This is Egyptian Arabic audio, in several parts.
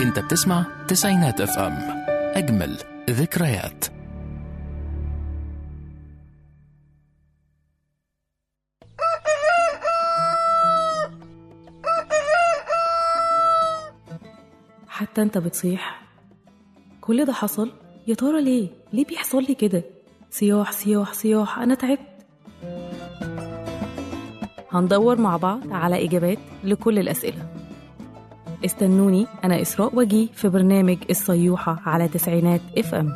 انت بتسمع تسعينات اف ام اجمل ذكريات حتى انت بتصيح كل ده حصل يا ترى ليه ليه بيحصل لي كده صياح صياح صياح انا تعبت هندور مع بعض على اجابات لكل الاسئله استنوني انا اسراء وجي في برنامج الصيوحه على تسعينات اف ام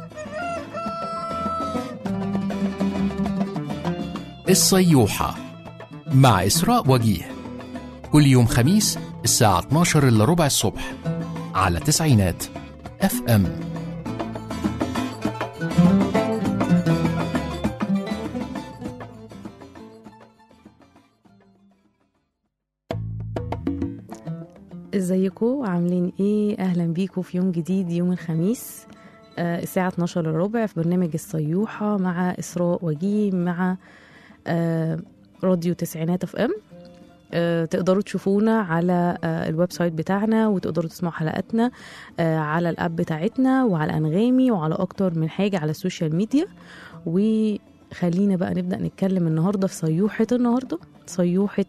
الصيوحة مع إسراء وجيه كل يوم خميس الساعة 12 إلا ربع الصبح على تسعينات اف ام ازيكم عاملين ايه اهلا بيكم في يوم جديد يوم الخميس آه الساعة 12 الربع في برنامج الصيوحة مع إسراء وجيه مع آه راديو تسعينات اف ام آه تقدروا تشوفونا على آه الويب سايت بتاعنا وتقدروا تسمعوا حلقاتنا آه على الاب بتاعتنا وعلى انغامي وعلى اكتر من حاجة على السوشيال ميديا وخلينا بقى نبدأ نتكلم النهاردة في صيوحة النهاردة صيوحة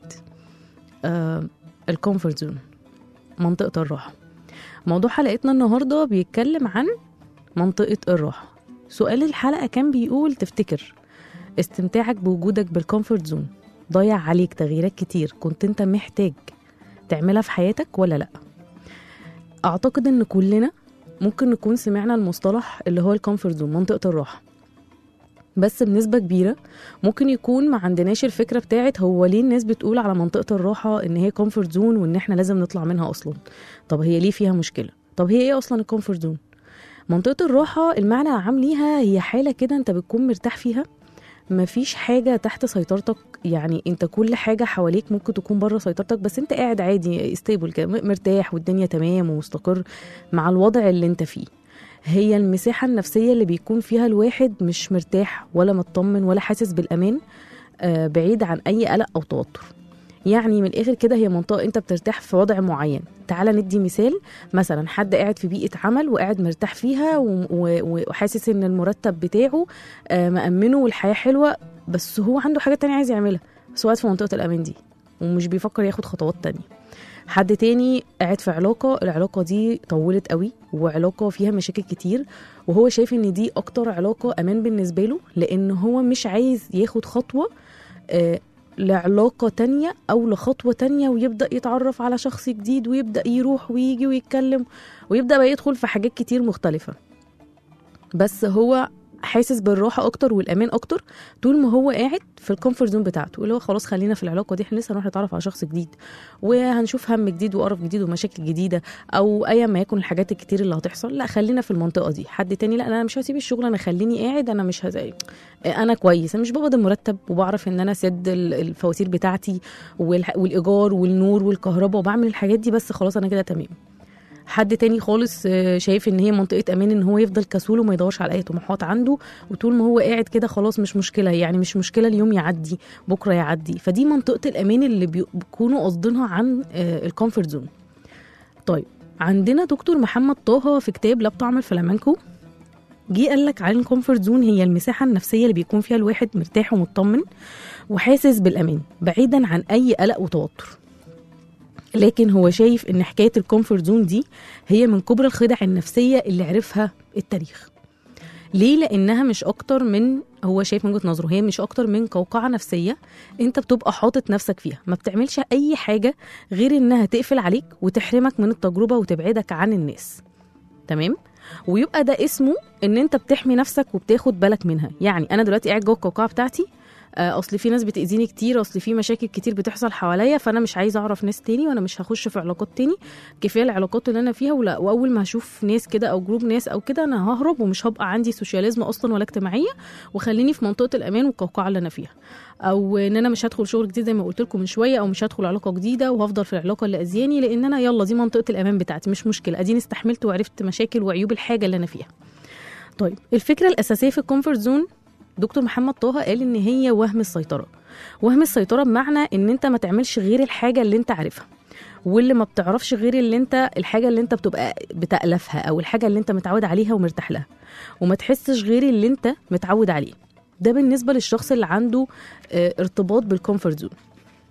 آه الكومفورت زون منطقة الراحة موضوع حلقتنا النهاردة بيتكلم عن منطقة الراحة سؤال الحلقة كان بيقول تفتكر استمتاعك بوجودك بالكومفورت زون ضيع عليك تغييرات كتير كنت انت محتاج تعملها في حياتك ولا لا اعتقد ان كلنا ممكن نكون سمعنا المصطلح اللي هو الكومفورت زون منطقة الراحة بس بنسبة كبيرة ممكن يكون ما عندناش الفكرة بتاعت هو ليه الناس بتقول على منطقة الراحة ان هي كومفورت زون وان احنا لازم نطلع منها اصلا طب هي ليه فيها مشكلة طب هي ايه اصلا الكومفورت زون منطقة الراحة المعنى العام ليها هي حالة كده انت بتكون مرتاح فيها مفيش حاجة تحت سيطرتك يعني انت كل حاجة حواليك ممكن تكون بره سيطرتك بس انت قاعد عادي ستيبل كده مرتاح والدنيا تمام ومستقر مع الوضع اللي انت فيه هي المساحة النفسية اللي بيكون فيها الواحد مش مرتاح ولا مطمن ولا حاسس بالأمان آه، بعيد عن أي قلق أو توتر يعني من الآخر كده هي منطقة أنت بترتاح في وضع معين تعال ندي مثال مثلا حد قاعد في بيئة عمل وقاعد مرتاح فيها و- و- وحاسس إن المرتب بتاعه آه، مأمنه والحياة حلوة بس هو عنده حاجات تانية عايز يعملها بس هو قاعد في منطقة الأمان دي ومش بيفكر ياخد خطوات تانية حد تاني قاعد في علاقة العلاقة دي طولت قوي وعلاقة فيها مشاكل كتير وهو شايف ان دي اكتر علاقة امان بالنسبة له لان هو مش عايز ياخد خطوة آه لعلاقة تانية او لخطوة تانية ويبدأ يتعرف على شخص جديد ويبدأ يروح ويجي ويتكلم ويبدأ بقى يدخل في حاجات كتير مختلفة بس هو حاسس بالراحه اكتر والامان اكتر طول ما هو قاعد في الكومفورت زون بتاعته اللي هو خلاص خلينا في العلاقه دي احنا لسه هنروح نتعرف على شخص جديد وهنشوف هم جديد وقرف جديد ومشاكل جديده او ايا ما يكن الحاجات الكتير اللي هتحصل لا خلينا في المنطقه دي حد تاني لا انا مش هسيب الشغل انا خليني قاعد انا مش هزي انا كويس انا مش بقبض المرتب وبعرف ان انا اسد ال- الفواتير بتاعتي والح- والايجار والنور والكهرباء وبعمل الحاجات دي بس خلاص انا كده تمام حد تاني خالص آه، شايف ان هي منطقه امان ان هو يفضل كسول وما يدورش على اي طموحات عنده وطول ما هو قاعد كده خلاص مش مشكله يعني مش مشكله اليوم يعدي بكره يعدي فدي منطقه الامان اللي بي- بيكونوا قاصدينها عن الكومفورت زون طيب عندنا دكتور محمد طه في كتاب لا بطعم الفلامنكو جه قال لك عن الكومفورت زون هي المساحه النفسيه اللي بيكون فيها الواحد مرتاح ومطمن وحاسس بالامان بعيدا عن اي قلق وتوتر لكن هو شايف ان حكايه الكومفورت زون دي هي من كبر الخدع النفسيه اللي عرفها التاريخ ليه لانها مش اكتر من هو شايف من وجهه نظره هي مش اكتر من قوقعه نفسيه انت بتبقى حاطط نفسك فيها ما بتعملش اي حاجه غير انها تقفل عليك وتحرمك من التجربه وتبعدك عن الناس تمام ويبقى ده اسمه ان انت بتحمي نفسك وبتاخد بالك منها يعني انا دلوقتي قاعد جوه القوقعه بتاعتي آه، اصل في ناس بتاذيني كتير اصل في مشاكل كتير بتحصل حواليا فانا مش عايزه اعرف ناس تاني وانا مش هخش في علاقات تاني كفايه العلاقات اللي انا فيها ولا واول ما هشوف ناس كده او جروب ناس او كده انا ههرب ومش هبقى عندي سوشياليزم اصلا ولا اجتماعيه وخليني في منطقه الامان والقوقعه اللي انا فيها او ان انا مش هدخل شغل جديد زي ما قلت لكم من شويه او مش هدخل علاقه جديده وهفضل في العلاقه اللي اذياني لان انا يلا دي منطقه الامان بتاعتي مش مشكله اديني استحملت وعرفت مشاكل وعيوب الحاجه اللي انا فيها طيب الفكره الاساسيه في الكومفورت زون دكتور محمد طه قال ان هي وهم السيطره وهم السيطره بمعنى ان انت ما تعملش غير الحاجه اللي انت عارفها واللي ما بتعرفش غير اللي انت الحاجه اللي انت بتبقى بتألفها او الحاجه اللي انت متعود عليها ومرتاح لها وما تحسش غير اللي انت متعود عليه ده بالنسبه للشخص اللي عنده اه ارتباط بالكومفورت زون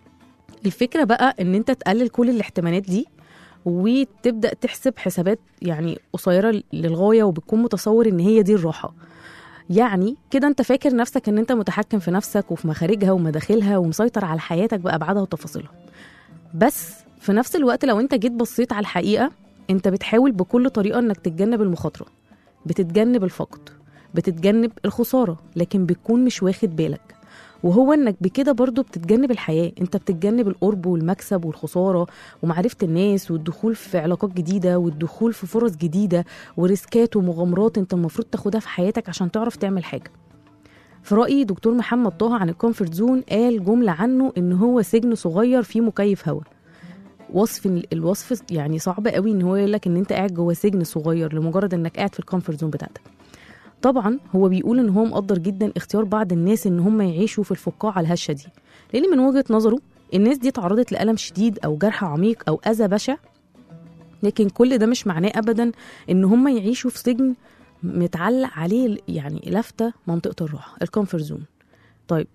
الفكره بقى ان انت تقلل كل الاحتمالات دي وتبدا تحسب حسابات يعني قصيره للغايه وبتكون متصور ان هي دي الراحه يعني كده انت فاكر نفسك ان انت متحكم في نفسك وفي مخارجها ومداخلها ومسيطر على حياتك بابعادها وتفاصيلها بس في نفس الوقت لو انت جيت بصيت على الحقيقه انت بتحاول بكل طريقه انك تتجنب المخاطره بتتجنب الفقد بتتجنب الخساره لكن بتكون مش واخد بالك وهو انك بكده برضو بتتجنب الحياه انت بتتجنب القرب والمكسب والخساره ومعرفه الناس والدخول في علاقات جديده والدخول في فرص جديده وريسكات ومغامرات انت المفروض تاخدها في حياتك عشان تعرف تعمل حاجه في رأيي دكتور محمد طه عن الكومفورت زون قال جملة عنه إن هو سجن صغير فيه مكيف هوا وصف الوصف يعني صعب قوي ان هو يقول لك ان انت قاعد جوه سجن صغير لمجرد انك قاعد في الكومفورت زون بتاعتك طبعا هو بيقول ان هو مقدر جدا اختيار بعض الناس ان هم يعيشوا في الفقاعه الهشه دي لان من وجهه نظره الناس دي تعرضت لالم شديد او جرح عميق او اذى بشع لكن كل ده مش معناه ابدا ان هم يعيشوا في سجن متعلق عليه يعني لافته منطقه الراحه الكومفورت زون طيب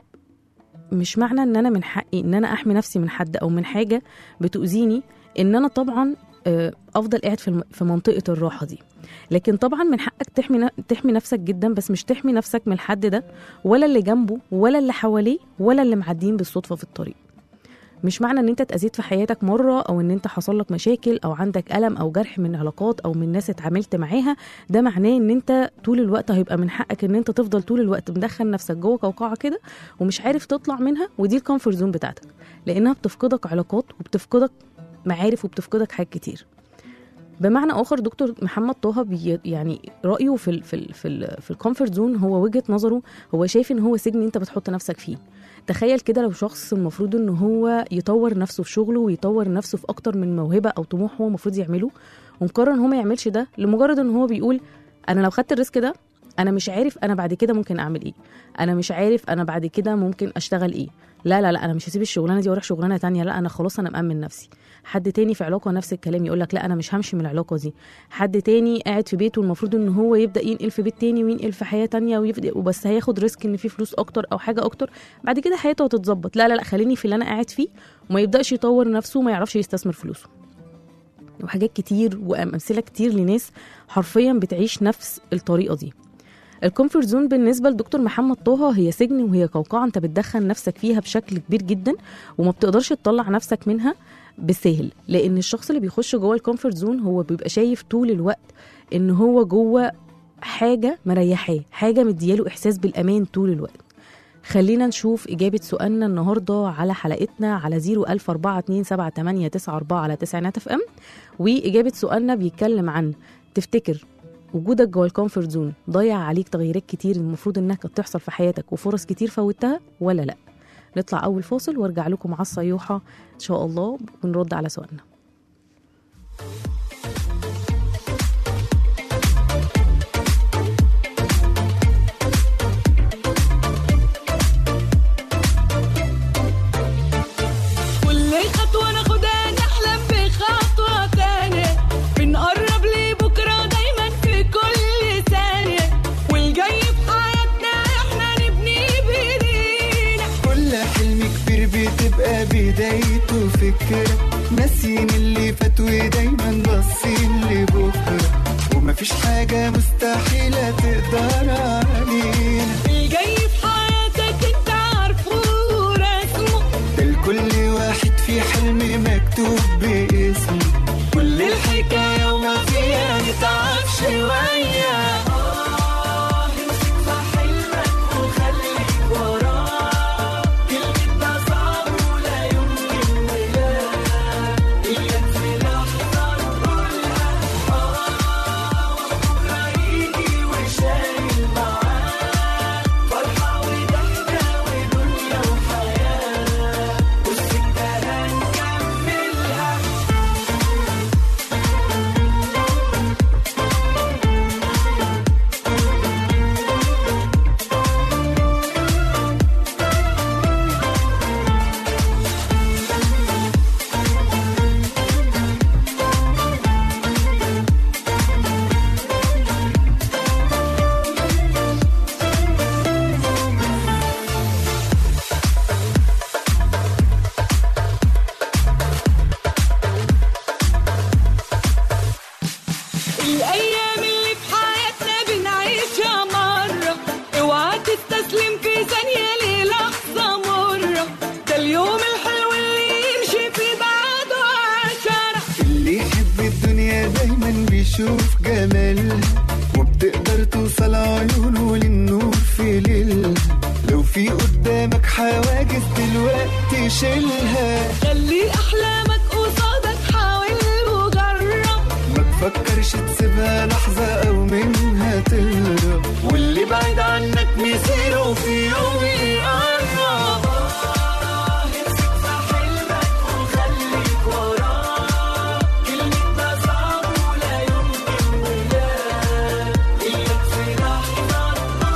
مش معنى ان انا من حقي ان انا احمي نفسي من حد او من حاجه بتؤذيني ان انا طبعا افضل قاعد في في منطقه الراحه دي لكن طبعا من حقك تحمي تحمي نفسك جدا بس مش تحمي نفسك من الحد ده ولا اللي جنبه ولا اللي حواليه ولا اللي معديين بالصدفه في الطريق مش معنى ان انت اتاذيت في حياتك مره او ان انت حصل لك مشاكل او عندك الم او جرح من علاقات او من ناس اتعاملت معاها ده معناه ان انت طول الوقت هيبقى من حقك ان انت تفضل طول الوقت مدخل نفسك جوه قوقعه كده ومش عارف تطلع منها ودي الكومفورت زون بتاعتك لانها بتفقدك علاقات وبتفقدك معارف وبتفقدك حاجات كتير بمعنى اخر دكتور محمد طه بي يعني رايه في ال في ال في, ال في الكومفورت زون هو وجهه نظره هو شايف ان هو سجن انت بتحط نفسك فيه تخيل كده لو شخص المفروض ان هو يطور نفسه في شغله ويطور نفسه في اكتر من موهبه او طموح هو المفروض يعمله ومقرر ان هو ما يعملش ده لمجرد ان هو بيقول انا لو خدت الريسك ده انا مش عارف انا بعد كده ممكن اعمل ايه انا مش عارف انا بعد كده ممكن اشتغل ايه لا لا لا انا مش هسيب الشغلانه دي واروح شغلانه تانية لا انا خلاص انا مامن نفسي حد تاني في علاقه نفس الكلام يقول لك لا انا مش همشي من العلاقه دي حد تاني قاعد في بيته المفروض ان هو يبدا ينقل في بيت تاني وينقل في حياه تانية ويبدا وبس هياخد ريسك ان في فلوس اكتر او حاجه اكتر بعد كده حياته هتتظبط لا لا لا خليني في اللي انا قاعد فيه وما يبداش يطور نفسه وما يعرفش يستثمر فلوسه وحاجات كتير وامثله كتير لناس حرفيا بتعيش نفس الطريقه دي الكومفورت زون بالنسبه لدكتور محمد طه هي سجن وهي قوقعه انت بتدخل نفسك فيها بشكل كبير جدا وما بتقدرش تطلع نفسك منها بالسهل لان الشخص اللي بيخش جوه الكومفورت زون هو بيبقى شايف طول الوقت ان هو جوه حاجه مريحاه حاجه مدياله احساس بالامان طول الوقت خلينا نشوف إجابة سؤالنا النهاردة على حلقتنا على 014278994 على تسعينات اف ام وإجابة سؤالنا بيتكلم عن تفتكر وجودك جوه الكومفورت زون ضيع عليك تغييرات كتير المفروض انها كانت تحصل في حياتك وفرص كتير فوتها ولا لا نطلع اول فاصل وارجع لكم مع الصيوحه ان شاء الله ونرد على سؤالنا كل خطوة ناخدها نحلم بخطوة تانية بنقرب لبكرة دايما في كل ثانية والجاي في حياتنا احنا نبني بايدينا كل حلم كبير بتبقى بدايته فكرة ناسيين اللي فات ودايما باصين لبكرة ومفيش حاجة مستحيلة تقدر علينا الجاي في حياتك انت عارفه ورسمه ده لكل واحد في حلم مكتوب باسمه كل الحكاية وما فيها نتعب شوية آه، امسك في حلمك وخليك وراه كلمة ده صعب ولا يمكن ولا إياك في لحظة نقولها آه وبكرة يجي وشايل معاه فرحة وضحكة ودنيا وحياة والسكة هنكملها بتشوف جمالها وبتقدر توصل عيونه للنور في ليلها لو في قدامك حواجز دلوقتي شيلها خلي احلامك قصادك حاول وجرب ما تفكرش تسيبها لحظة أو منها تهرب واللي بعيد عنك مصيره في يوم يقرب امسك في حلمك وخليك وراه كلمة ما صعب ولا يمكن ولا إياك في لحظة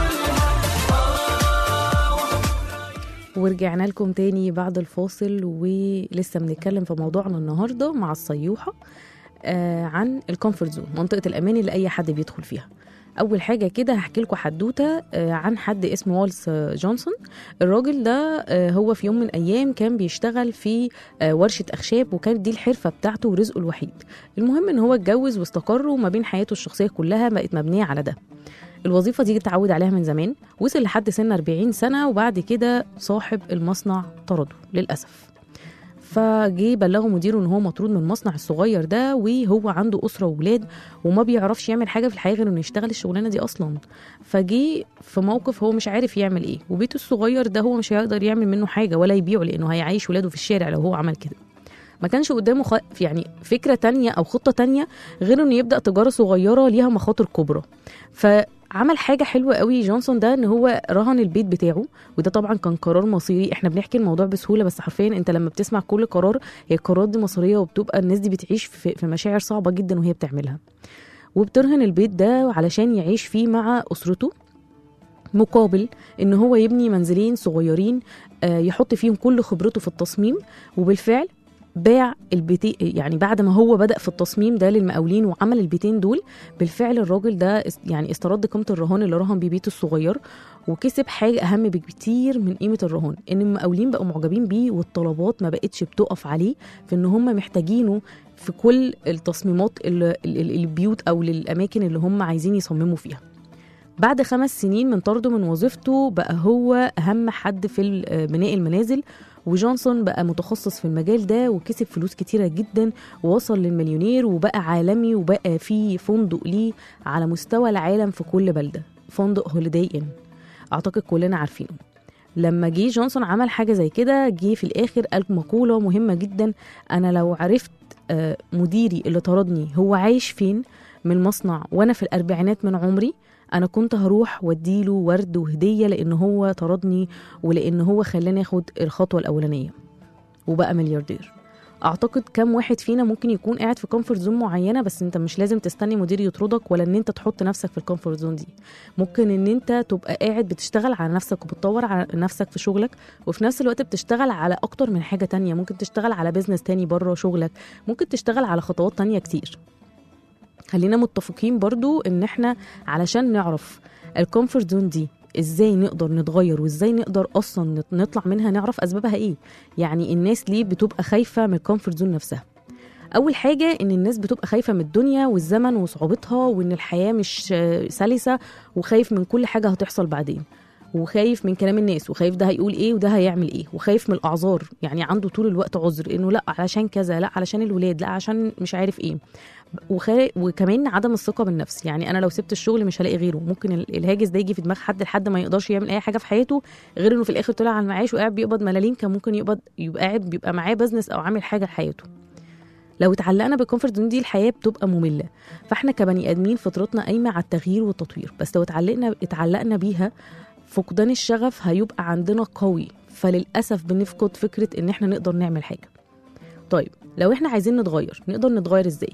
ورجعنا لكم تاني بعد الفاصل ولسه بنتكلم في موضوعنا النهارده مع الصيوحه آه عن الكومفورت زون منطقه الامان اللي اي حد بيدخل فيها اول حاجه كده هحكي لكم حدوته آه عن حد اسمه والس آه، جونسون الراجل ده آه هو في يوم من الايام كان بيشتغل في آه ورشه اخشاب وكانت دي الحرفه بتاعته ورزقه الوحيد المهم ان هو اتجوز واستقر وما بين حياته الشخصيه كلها بقت مبنيه على ده الوظيفة دي اتعود عليها من زمان وصل لحد سن 40 سنة وبعد كده صاحب المصنع طرده للأسف فجه بلغه مديره ان هو مطرود من المصنع الصغير ده وهو عنده اسره واولاد وما بيعرفش يعمل حاجه في الحياه غير انه يشتغل الشغلانه دي اصلا فجه في موقف هو مش عارف يعمل ايه وبيته الصغير ده هو مش هيقدر يعمل منه حاجه ولا يبيعه لانه هيعيش ولاده في الشارع لو هو عمل كده ما كانش قدامه خ... يعني فكره تانية او خطه تانية غير انه يبدا تجاره صغيره ليها مخاطر كبرى فعمل حاجه حلوه قوي جونسون ده ان هو رهن البيت بتاعه وده طبعا كان قرار مصيري احنا بنحكي الموضوع بسهوله بس حرفيا انت لما بتسمع كل قرار هي القرارات دي مصيريه وبتبقى الناس دي بتعيش في, في مشاعر صعبه جدا وهي بتعملها وبترهن البيت ده علشان يعيش فيه مع اسرته مقابل ان هو يبني منزلين صغيرين آه، يحط فيهم كل خبرته في التصميم وبالفعل باع البيتين يعني بعد ما هو بدأ في التصميم ده للمقاولين وعمل البيتين دول بالفعل الراجل ده است- يعني استرد قيمة الرهان اللي رهن بيه بيته الصغير وكسب حاجة أهم بكتير من قيمة الرهان إن المقاولين بقوا معجبين بيه والطلبات ما بقتش بتقف عليه في إن هم محتاجينه في كل التصميمات ال- ال- ال- البيوت أو للأماكن اللي هم عايزين يصمموا فيها بعد خمس سنين من طرده من وظيفته بقى هو أهم حد في ال- بناء المنازل وجونسون بقى متخصص في المجال ده وكسب فلوس كتيرة جدا ووصل للمليونير وبقى عالمي وبقى في فندق ليه على مستوى العالم في كل بلدة فندق هوليداي ان اعتقد كلنا عارفينه لما جه جونسون عمل حاجة زي كده جه في الآخر قال مقولة مهمة جدا أنا لو عرفت آه، مديري اللي طردني هو عايش فين من المصنع وأنا في الأربعينات من عمري أنا كنت هروح واديله ورد وهدية لأن هو طردني ولأن هو خلاني أخد الخطوة الأولانية وبقى ملياردير اعتقد كم واحد فينا ممكن يكون قاعد في كومفورت زون معينه بس انت مش لازم تستني مدير يطردك ولا ان انت تحط نفسك في الكومفورت زون دي ممكن ان انت تبقى قاعد بتشتغل على نفسك وبتطور على نفسك في شغلك وفي نفس الوقت بتشتغل على اكتر من حاجه تانية ممكن تشتغل على بيزنس تاني بره شغلك ممكن تشتغل على خطوات تانية كتير خلينا متفقين برضو ان احنا علشان نعرف الكومفورت زون دي ازاي نقدر نتغير وازاي نقدر اصلا نط- نطلع منها نعرف اسبابها ايه يعني الناس ليه بتبقى خايفه من الكومفورت زون نفسها اول حاجه ان الناس بتبقى خايفه من الدنيا والزمن وصعوبتها وان الحياه مش آه، سلسه وخايف من كل حاجه هتحصل بعدين وخايف من كلام الناس وخايف ده هيقول ايه وده هيعمل ايه وخايف من الاعذار يعني عنده طول الوقت عذر انه لا علشان كذا لا علشان الولاد لا عشان مش عارف ايه وخا... وكمان عدم الثقه بالنفس يعني انا لو سبت الشغل مش هلاقي غيره ممكن ال- الهاجس ده يجي في دماغ حد لحد ما يقدرش يعمل اي حاجه في حياته غير انه في الاخر طلع على المعاش وقاعد بيقبض ملاليم كان ممكن يقبض يبقى قاعد بيبقى معاه بزنس او عامل حاجه لحياته لو اتعلقنا بالكومفورت زون دي الحياه بتبقى ممله فاحنا كبني ادمين فطرتنا قايمه على التغيير والتطوير بس لو اتعلقنا اتعلقنا بيها فقدان الشغف هيبقى عندنا قوي فللاسف بنفقد فكره ان احنا نقدر نعمل حاجه طيب لو احنا عايزين نتغير نقدر نتغير ازاي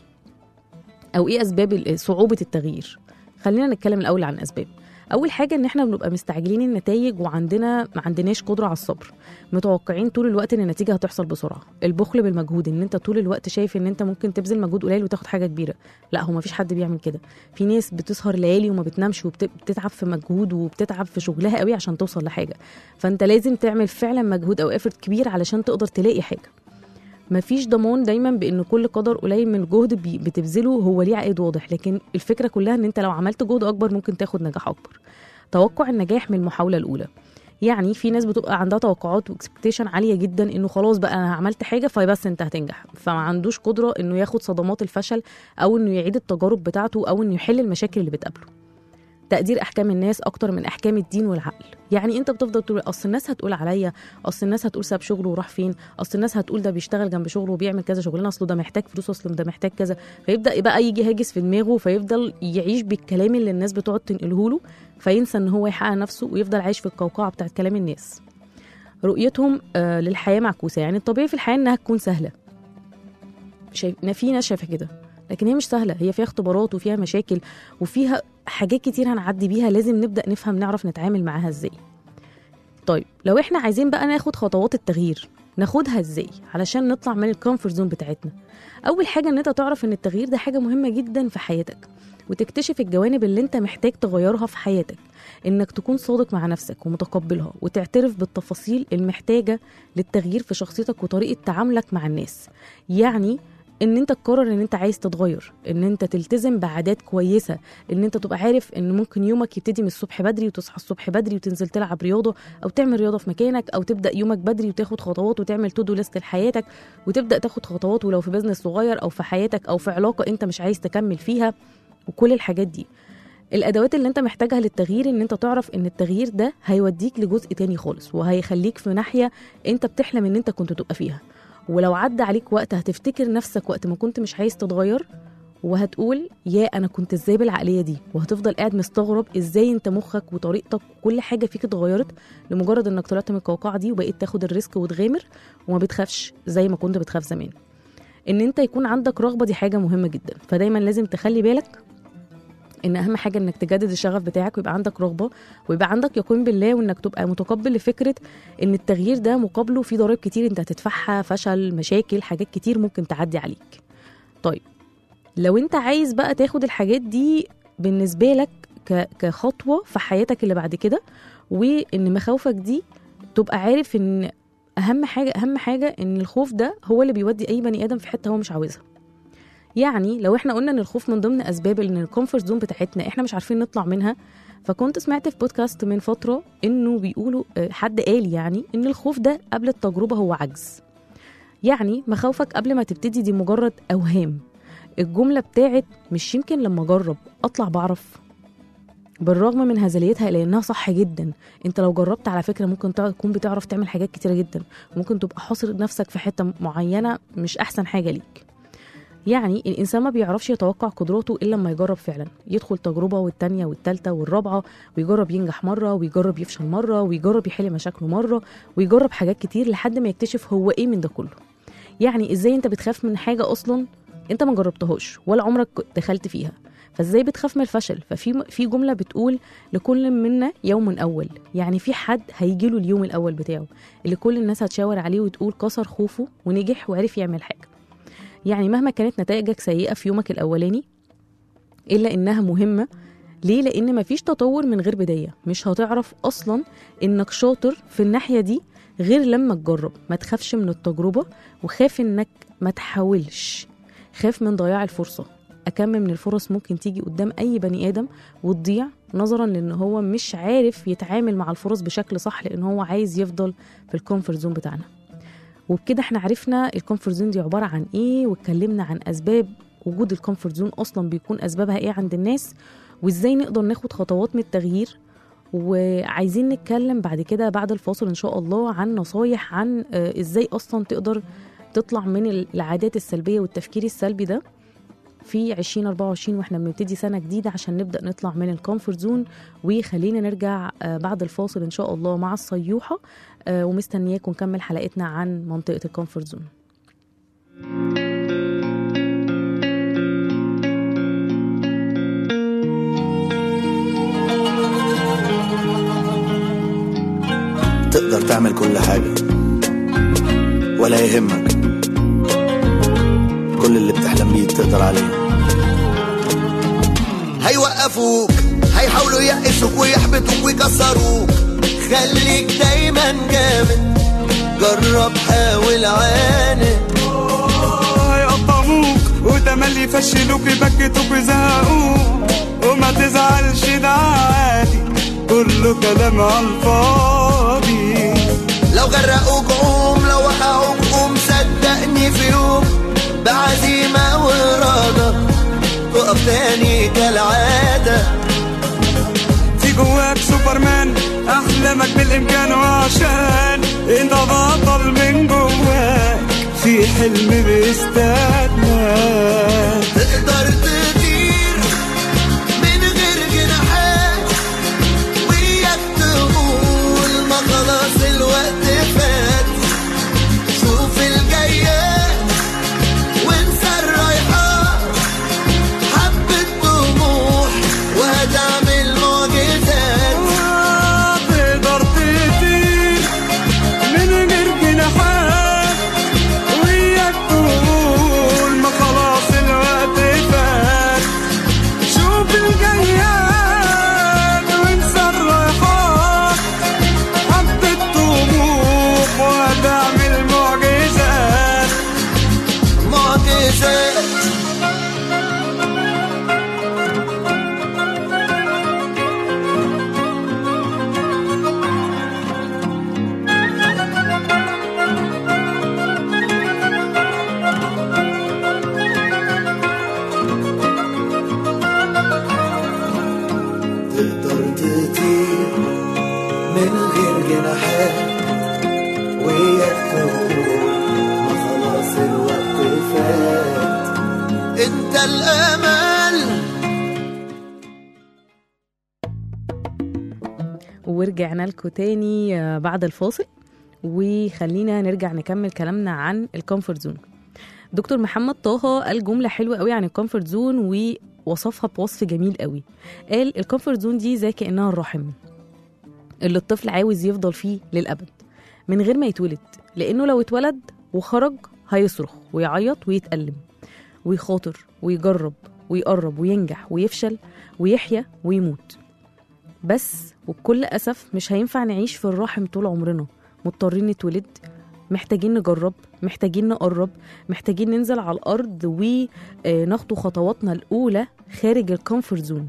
او ايه اسباب ال- صعوبه التغيير خلينا نتكلم الاول عن اسباب اول حاجه ان احنا بنبقى مستعجلين النتائج وعندنا ما عندناش قدره على الصبر متوقعين طول الوقت ان النتيجه هتحصل بسرعه البخل بالمجهود ان انت طول الوقت شايف ان انت ممكن تبذل مجهود قليل وتاخد حاجه كبيره لا هو ما فيش حد بيعمل كده في ناس بتسهر ليالي وما بتنامش وبتتعب في مجهود وبتتعب في شغلها قوي عشان توصل لحاجه فانت لازم تعمل فعلا مجهود او افرت كبير علشان تقدر تلاقي حاجه مفيش ضمان دايما بان كل قدر قليل من الجهد بي- بتبذله هو ليه عائد واضح لكن الفكره كلها ان انت لو عملت جهد اكبر ممكن تاخد نجاح اكبر توقع النجاح من المحاوله الاولى يعني في ناس بتبقى عندها توقعات واكسبكتيشن عاليه جدا انه خلاص بقى انا عملت حاجه فبس انت هتنجح فما عندوش قدره انه ياخد صدمات الفشل او انه يعيد التجارب بتاعته او انه يحل المشاكل اللي بتقابله تقدير احكام الناس اكتر من احكام الدين والعقل يعني انت بتفضل تقول اصل الناس هتقول عليا اصل الناس هتقول ساب شغله وراح فين اصل الناس هتقول ده بيشتغل جنب شغله وبيعمل كذا شغلانه اصله ده محتاج فلوس اصله ده محتاج كذا فيبدا بقى يجي هاجس في دماغه فيفضل يعيش بالكلام اللي الناس بتقعد تنقله له فينسى ان هو يحقق نفسه ويفضل عايش في القوقعه بتاعت كلام الناس رؤيتهم آه للحياه معكوسه يعني الطبيعي في الحياه انها تكون سهله شايف في ناس شايفه كده لكن هي مش سهله هي فيها اختبارات وفيها مشاكل وفيها حاجات كتير هنعدي بيها لازم نبدا نفهم نعرف نتعامل معاها ازاي طيب لو احنا عايزين بقى ناخد خطوات التغيير ناخدها ازاي علشان نطلع من الكومفورت زون بتاعتنا اول حاجه ان انت تعرف ان التغيير ده حاجه مهمه جدا في حياتك وتكتشف الجوانب اللي انت محتاج تغيرها في حياتك انك تكون صادق مع نفسك ومتقبلها وتعترف بالتفاصيل المحتاجه للتغيير في شخصيتك وطريقه تعاملك مع الناس يعني ان انت تقرر ان انت عايز تتغير ان انت تلتزم بعادات كويسه ان انت تبقى عارف ان ممكن يومك يبتدي من الصبح بدري وتصحى الصبح بدري وتنزل تلعب رياضه او تعمل رياضه في مكانك او تبدا يومك بدري وتاخد خطوات وتعمل تو دو ليست لحياتك وتبدا تاخد خطوات ولو في بزنس صغير او في حياتك او في علاقه انت مش عايز تكمل فيها وكل الحاجات دي الادوات اللي انت محتاجها للتغيير ان انت تعرف ان التغيير ده هيوديك لجزء تاني خالص وهيخليك في ناحيه انت بتحلم ان انت كنت تبقى فيها ولو عدى عليك وقت هتفتكر نفسك وقت ما كنت مش عايز تتغير وهتقول يا انا كنت ازاي بالعقليه دي وهتفضل قاعد مستغرب ازاي انت مخك وطريقتك وكل حاجه فيك اتغيرت لمجرد انك طلعت من القوقعه دي وبقيت تاخد الريسك وتغامر وما بتخافش زي ما كنت بتخاف زمان ان انت يكون عندك رغبه دي حاجه مهمه جدا فدايما لازم تخلي بالك ان اهم حاجه انك تجدد الشغف بتاعك ويبقى عندك رغبه ويبقى عندك يقين بالله وانك تبقى متقبل لفكره ان التغيير ده مقابله في ضرائب كتير انت هتدفعها فشل مشاكل حاجات كتير ممكن تعدي عليك طيب لو انت عايز بقى تاخد الحاجات دي بالنسبه لك ك- كخطوه في حياتك اللي بعد كده وان مخاوفك دي تبقى عارف ان اهم حاجه اهم حاجه ان الخوف ده هو اللي بيودي اي بني ادم في حته هو مش عاوزها يعني لو احنا قلنا ان الخوف من ضمن اسباب ان الكومفورت زون بتاعتنا احنا مش عارفين نطلع منها فكنت سمعت في بودكاست من فتره انه بيقولوا آه، حد قال يعني ان الخوف ده قبل التجربه هو عجز يعني مخاوفك قبل ما تبتدي دي مجرد اوهام الجمله بتاعت مش يمكن لما اجرب اطلع بعرف بالرغم من هزليتها الا انها صح جدا انت لو جربت على فكره ممكن تع- تكون بتعرف تعمل حاجات كتيره جدا ممكن تبقى حاصر نفسك في حته معينه مش احسن حاجه ليك يعني الانسان ما بيعرفش يتوقع قدراته الا لما يجرب فعلا يدخل تجربه والتانيه والتالته والرابعه ويجرب ينجح مره ويجرب يفشل مره ويجرب يحل مشاكله مره ويجرب حاجات كتير لحد ما يكتشف هو ايه من ده كله يعني ازاي انت بتخاف من حاجه اصلا انت ما جربتهاش ولا عمرك دخلت فيها فازاي بتخاف من الفشل ففي في جمله بتقول لكل منا يوم اول يعني في حد هيجي له اليوم الاول بتاعه اللي كل الناس هتشاور عليه وتقول كسر خوفه ونجح وعرف يعمل حاجه يعني مهما كانت نتائجك سيئه في يومك الاولاني الا انها مهمه ليه لان مفيش تطور من غير بدايه مش هتعرف اصلا انك شاطر في الناحيه دي غير لما تجرب ما تخافش من التجربه وخاف انك ما تحاولش خاف من ضياع الفرصه أكم من الفرص ممكن تيجي قدام أي بني آدم وتضيع نظرا لأن هو مش عارف يتعامل مع الفرص بشكل صح لأن هو عايز يفضل في الكومفورت زون بتاعنا وبكده احنا عرفنا الكومفورت زون دي عبارة عن ايه واتكلمنا عن أسباب وجود الكومفورت زون أصلا بيكون أسبابها ايه عند الناس وازاي نقدر ناخد خطوات من التغيير وعايزين نتكلم بعد كده بعد الفاصل ان شاء الله عن نصايح عن آه، ازاي اصلا تقدر تطلع من العادات السلبيه والتفكير السلبي ده في 2024 واحنا بنبتدي سنه جديده عشان نبدا نطلع من الكومفورت زون وخلينا نرجع آه، بعد الفاصل ان شاء الله مع الصيوحه آه، ومستنياكم نكمل حلقتنا عن منطقه الكومفورت زون تقدر تعمل كل حاجة ولا يهمك كل اللي بتحلم بيه تقدر عليه هيوقفوك هيحاولوا يقسوك ويحبطوك ويكسروك خليك دايما جامد جرب حاول عاند هيقطعوك وتملي يفشلوك يبكتوك ويزهقوك وما تزعلش ده عادي كله كلام على الفاضي صحابي لو غرقوك قوم لو وقعوك قوم صدقني في يوم بعزيمة وإرادة تقف تاني كالعادة في جواك سوبرمان احلامك بالامكان وعشان انت بطل من جواك في حلم بيستناك تقدر تطير من غير جناحات وياك تقول ما خلاص الوقت فات شوف الجايات وانسى الرايحات حبة طموح وهتعمل معجزات تقدر تطير من غير جناحات وياك تقول ما خلاص الوقت فات شوف الجياد وانسى الرايحات حبة طموح وهتعمل معجزات معجزات تقدر تطير من غير جناحات وياك تقول ما خلاص الوقت فات انت الامل ورجعنا لكم تاني آه، بعد الفاصل وخلينا نرجع نكمل كلامنا عن الكومفورت زون دكتور محمد طه قال جملة حلوة قوي عن الكومفورت زون ووصفها بوصف جميل قوي قال الكومفورت زون دي زي كأنها الرحم اللي الطفل عاوز يفضل فيه للأبد من غير ما يتولد لأنه لو اتولد وخرج هيصرخ ويعيط ويتألم ويخاطر ويجرب ويقرب وينجح ويفشل ويحيا ويموت بس وبكل أسف مش هينفع نعيش في الرحم طول عمرنا مضطرين نتولد محتاجين نجرب محتاجين نقرب محتاجين ننزل على الأرض وناخدوا خطواتنا الأولى خارج الكومفورت زون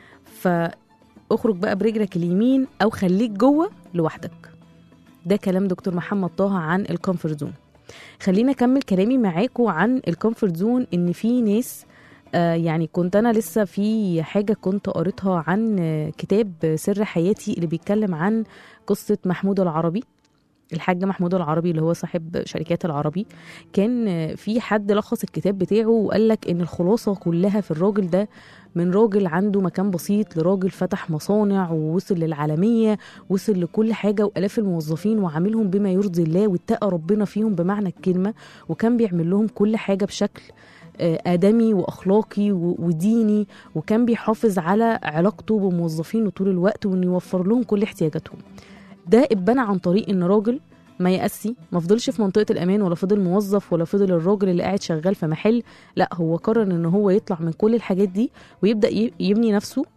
فاخرج بقى برجلك اليمين أو خليك جوه لوحدك ده كلام دكتور محمد طه عن الكومفورت زون خلينا اكمل كلامي معاكم عن الكومفورت زون ان في ناس آه، يعني كنت انا لسه في حاجه كنت قريتها عن آه، كتاب سر حياتي اللي بيتكلم عن قصه محمود العربي الحاج محمود العربي اللي هو صاحب شركات العربي كان آه، في حد لخص الكتاب بتاعه وقال لك ان الخلاصه كلها في الراجل ده من راجل عنده مكان بسيط لراجل فتح مصانع ووصل للعالميه وصل لكل حاجه والاف الموظفين وعاملهم بما يرضي الله واتقى ربنا فيهم بمعنى الكلمه وكان بيعمل لهم كل حاجه بشكل آه، آدمي وأخلاقي و- وديني وكان بيحافظ على علاقته بموظفينه طول الوقت وإنه يوفر لهم كل احتياجاتهم ده اتبنى عن طريق إن راجل ما يأسي ما فضلش في منطقة الأمان ولا فضل موظف ولا فضل الراجل اللي قاعد شغال في محل لا هو قرر إن هو يطلع من كل الحاجات دي ويبدأ ي- يبني نفسه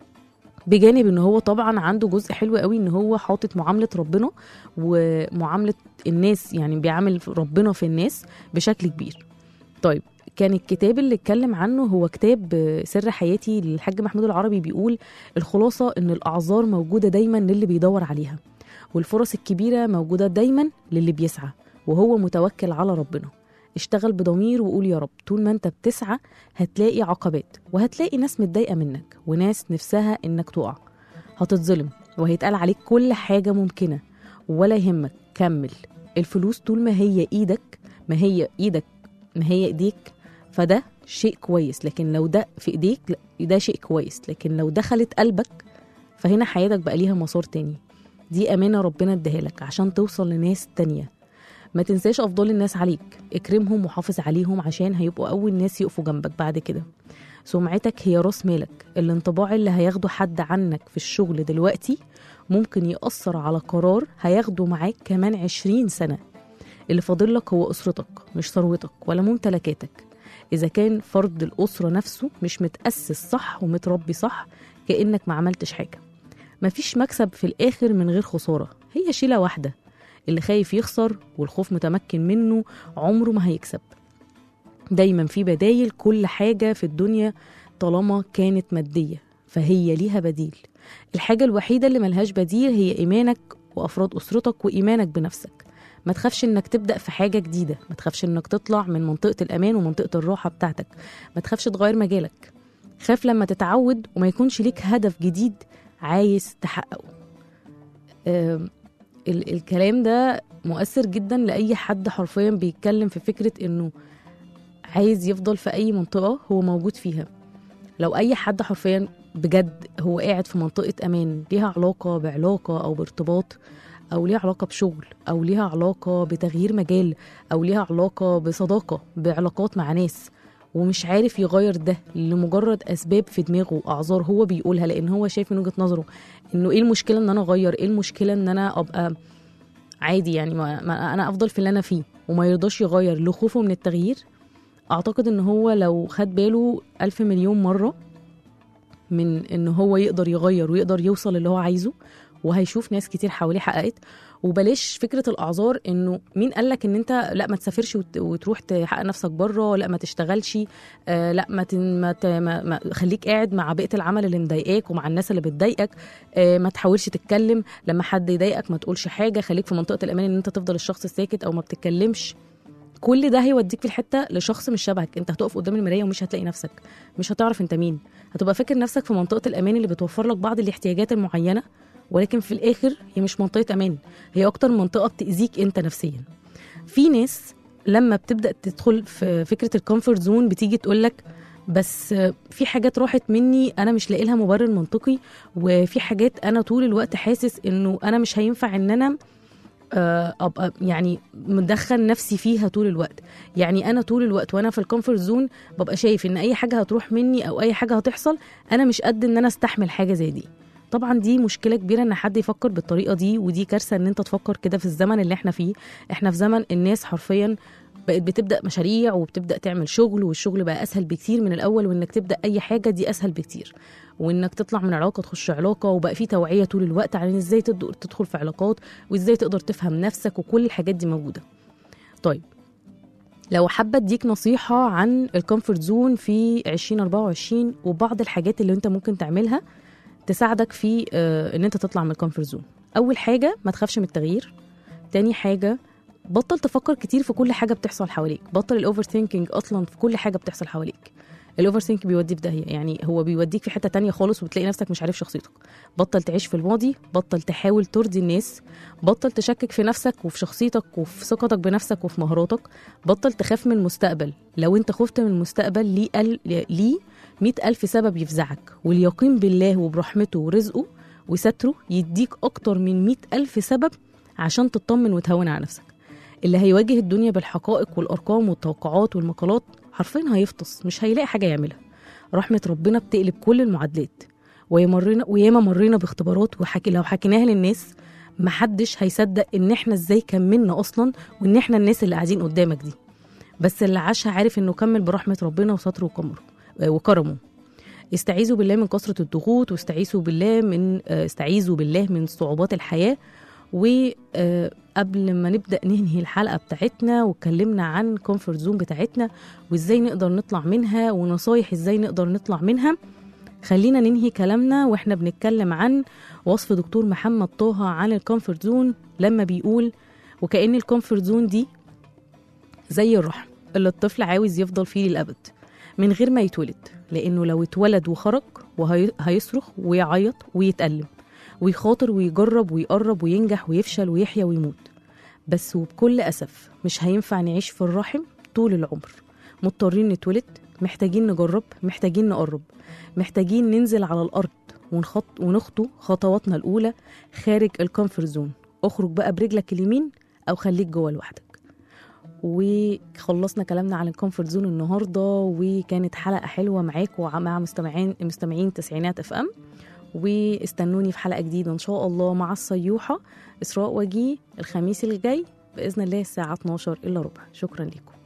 بجانب ان هو طبعا عنده جزء حلو قوي ان هو حاطط معامله ربنا ومعامله الناس يعني بيعامل ربنا في الناس بشكل كبير طيب كان الكتاب اللي اتكلم عنه هو كتاب آه، سر حياتي للحاج محمود العربي بيقول الخلاصة ان الاعذار موجودة دايما للي بيدور عليها والفرص الكبيرة موجودة دايما للي بيسعى وهو متوكل على ربنا اشتغل بضمير وقول يا رب طول ما انت بتسعى هتلاقي عقبات وهتلاقي ناس متضايقة منك وناس نفسها انك تقع هتتظلم وهيتقال عليك كل حاجة ممكنة ولا يهمك كمل الفلوس طول ما هي ايدك ما هي ايدك ما هي ايديك فده شيء كويس لكن لو ده في ايديك لا، ده شيء كويس لكن لو دخلت قلبك فهنا حياتك بقى ليها مسار تاني دي امانه ربنا اداها لك عشان توصل لناس تانية ما تنساش افضل الناس عليك اكرمهم وحافظ عليهم عشان هيبقوا اول ناس يقفوا جنبك بعد كده سمعتك هي راس مالك الانطباع اللي هياخده حد عنك في الشغل دلوقتي ممكن يأثر على قرار هياخده معاك كمان عشرين سنة اللي فاضل لك هو أسرتك مش ثروتك ولا ممتلكاتك إذا كان فرد الأسرة نفسه مش متأسس صح ومتربي صح كأنك ما عملتش حاجة مفيش مكسب في الآخر من غير خسارة هي شيلة واحدة اللي خايف يخسر والخوف متمكن منه عمره ما هيكسب دايما في بدايل كل حاجة في الدنيا طالما كانت مادية فهي ليها بديل الحاجة الوحيدة اللي ملهاش بديل هي إيمانك وافراد اسرتك وايمانك بنفسك ما تخافش انك تبدا في حاجه جديده ما تخافش انك تطلع من منطقه الامان ومنطقه الراحه بتاعتك ما تخافش تغير مجالك خاف لما تتعود وما يكونش ليك هدف جديد عايز تحققه آم، ال- الكلام ده مؤثر جدا لأي حد حرفيا بيتكلم في فكرة إنه عايز يفضل في أي منطقة هو موجود فيها لو أي حد حرفيا بجد هو قاعد في منطقة أمان ليها علاقة بعلاقة أو بارتباط أو ليها علاقة بشغل أو ليها علاقة بتغيير مجال أو ليها علاقة بصداقة بعلاقات مع ناس ومش عارف يغير ده لمجرد أسباب في دماغه أعذار هو بيقولها لأن هو شايف من وجهة نظره إنه إيه المشكلة إن أنا أغير إيه المشكلة إن أنا أبقى عادي يعني ما ما انا افضل في اللي انا فيه وما يرضاش يغير لخوفه من التغيير اعتقد ان هو لو خد باله الف مليون مره من ان هو يقدر يغير ويقدر يوصل اللي هو عايزه وهيشوف ناس كتير حواليه حققت وبلاش فكره الاعذار انه مين قالك ان انت لا ما تسافرش وت- وتروح تحقق نفسك بره لا ما تشتغلش آه لا ما, تن ما, ت- ما, ما خليك قاعد مع بيئه العمل اللي مضايقاك ومع الناس اللي بتضايقك آه ما تحاولش تتكلم لما حد يضايقك ما تقولش حاجه خليك في منطقه الامان ان انت تفضل الشخص الساكت او ما بتتكلمش كل ده هيوديك في الحته لشخص مش شبهك انت هتقف قدام المرايه ومش هتلاقي نفسك مش هتعرف انت مين هتبقى فاكر نفسك في منطقه الامان اللي بتوفر لك بعض الاحتياجات المعينه ولكن في الاخر هي مش منطقه امان هي اكتر منطقه بتاذيك انت نفسيا في ناس لما بتبدا تدخل في فكره الكومفورت زون بتيجي تقول لك بس في حاجات راحت مني انا مش لاقي لها مبرر منطقي وفي حاجات انا طول الوقت حاسس انه انا مش هينفع ان انا آه، ابقى يعني مدخل نفسي فيها طول الوقت يعني انا طول الوقت وانا في الكومفورت زون ببقى شايف ان اي حاجه هتروح مني او اي حاجه هتحصل انا مش قد ان انا استحمل حاجه زي دي طبعا دي مشكله كبيره ان حد يفكر بالطريقه دي ودي كارثه ان انت تفكر كده في الزمن اللي احنا فيه احنا في زمن الناس حرفيا بقت بتبدا مشاريع وبتبدا تعمل شغل والشغل بقى اسهل بكتير من الاول وانك تبدا اي حاجه دي اسهل بكتير وانك تطلع من علاقه تخش علاقه وبقى في توعيه طول الوقت عن ازاي تقدر تدخل في علاقات وازاي تقدر تفهم نفسك وكل الحاجات دي موجوده طيب لو حابه اديك نصيحه عن الكومفورت زون في 2024 وبعض الحاجات اللي انت ممكن تعملها تساعدك في آه، ان انت تطلع من الكومفورت زون اول حاجه ما تخافش من التغيير تاني حاجه بطل تفكر كتير في كل حاجه بتحصل حواليك بطل الاوفر ثينكينج اصلا في كل حاجه بتحصل حواليك الاوفر ثينك بيودي في داهيه يعني هو بيوديك في حته تانية خالص وبتلاقي نفسك مش عارف شخصيتك بطل تعيش في الماضي بطل تحاول ترضي الناس بطل تشكك في نفسك وفي شخصيتك وفي ثقتك بنفسك وفي مهاراتك بطل تخاف من المستقبل لو انت خفت من المستقبل ليه قل... ليه مئة ألف سبب يفزعك واليقين بالله وبرحمته ورزقه وستره يديك أكتر من مئة ألف سبب عشان تطمن وتهون على نفسك اللي هيواجه الدنيا بالحقائق والأرقام والتوقعات والمقالات حرفيا هيفطس مش هيلاقي حاجة يعملها رحمة ربنا بتقلب كل المعادلات ويمرنا وياما مرينا باختبارات وحكي لو حكيناها للناس محدش هيصدق ان احنا ازاي كملنا اصلا وان احنا الناس اللي قاعدين قدامك دي بس اللي عاشها عارف انه كمل برحمة ربنا وستره وكمره وكرمه استعيذوا بالله من كثرة الضغوط واستعيذوا بالله من آه، استعيذوا بالله من صعوبات الحياة وقبل ما نبدأ ننهي الحلقة بتاعتنا واتكلمنا عن كومفورت زون بتاعتنا وازاي نقدر نطلع منها ونصايح ازاي نقدر نطلع منها خلينا ننهي كلامنا واحنا بنتكلم عن وصف دكتور محمد طه عن الكومفورت زون لما بيقول وكأن الكومفورت زون دي زي الرحم اللي الطفل عاوز يفضل فيه للأبد من غير ما يتولد لأنه لو اتولد وخرج وهيصرخ ويعيط ويتألم ويخاطر ويجرب ويقرب وينجح ويفشل ويحيا ويموت بس وبكل أسف مش هينفع نعيش في الرحم طول العمر مضطرين نتولد محتاجين نجرب محتاجين نقرب محتاجين ننزل على الأرض ونخط ونخطو خطواتنا الأولى خارج الكومفورت زون اخرج بقى برجلك اليمين أو خليك جوه لوحدك وخلصنا كلامنا عن الكومفورت زون النهارده وكانت حلقه حلوه معاكم ومع مستمعين مستمعين تسعينات اف ام واستنوني في حلقه جديده ان شاء الله مع الصيوحه اسراء وجيه الخميس الجاي باذن الله الساعه 12 الا ربع شكرا لكم